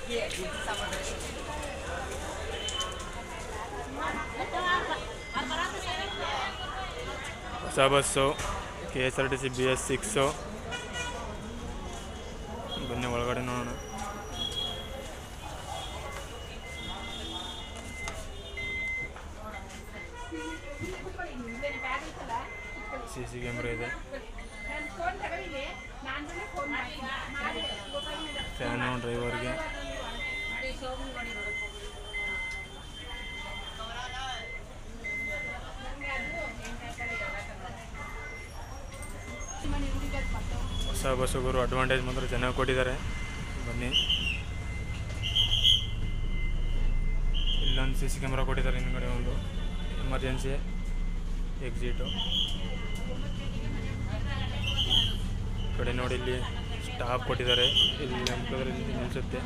ಹೊಸ bus K S R T C B S six ಬನ್ನಿ ಒಳಗಡೆ ನೋಡೋಣ ಸಿ ಸಿ ಕ್ಯಾಮ್ರಾ ಇದೆ ಫ್ಯಾನು ಡ್ರೈವರ್ಗೆ ಹೊಸ ಬಸ್ಸುಗರು ಅಡ್ವಾಂಟೇಜ್ ಮಾತ್ರ ಚೆನ್ನಾಗಿ ಕೊಟ್ಟಿದ್ದಾರೆ ಬನ್ನಿ ಇಲ್ಲೊಂದು ಸಿ ಸಿ ಕ್ಯಾಮ್ರಾ ಕೊಟ್ಟಿದ್ದಾರೆ ಹಿಂದ್ಗಡೆ ಒಂದು ಎಮರ್ಜೆನ್ಸಿ ಎಕ್ಸಿಟು ಈ ಕಡೆ ನೋಡಿ ಇಲ್ಲಿ ಸ್ಟಾಪ್ ಕೊಟ್ಟಿದ್ದಾರೆ ಇಲ್ಲಿ ನಂಬಿದ್ರೆ ಇಲ್ಲಿ ನಿಲ್ಲಿಸುತ್ತೆ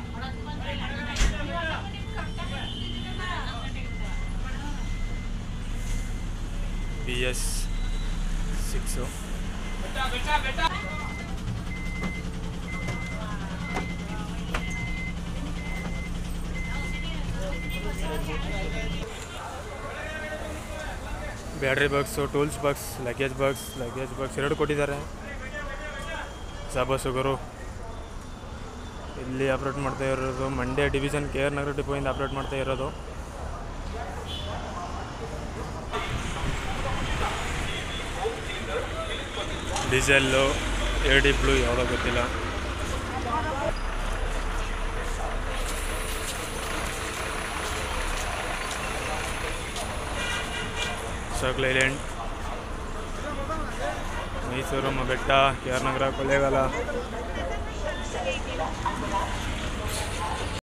B S six battery box tools box luggage box luggage box ಎರಡು ಕೊಟ್ಟಿದ್ದಾರೆ ಹೊಸ ಬಸ್ಸುಗರು ಇಲ್ಲಿ ಆಪ್ರೇಟ್ ಮಾಡ್ತಾ ಇರೋದು Mandya division K R Nagar ಡಿಪೋಯಿಂದ ಆಪ್ರೇಟ್ ಮಾಡ್ತಾ ಇರೋದು ಡೀಸೆಲ್ಲು ಎ ಡಿ ಬ್ಲೂ ಯಾವುದೋ ಗೊತ್ತಿಲ್ಲ ಸರ್ಕಲ್ ಐಲ್ಯಾಂಡ್ ಮೈಸೂರು ಮ ಬೆಟ್ಟ ಕೆ ಆರ್ ನಗರ ಕೊಳ್ಳೇಗಾಲ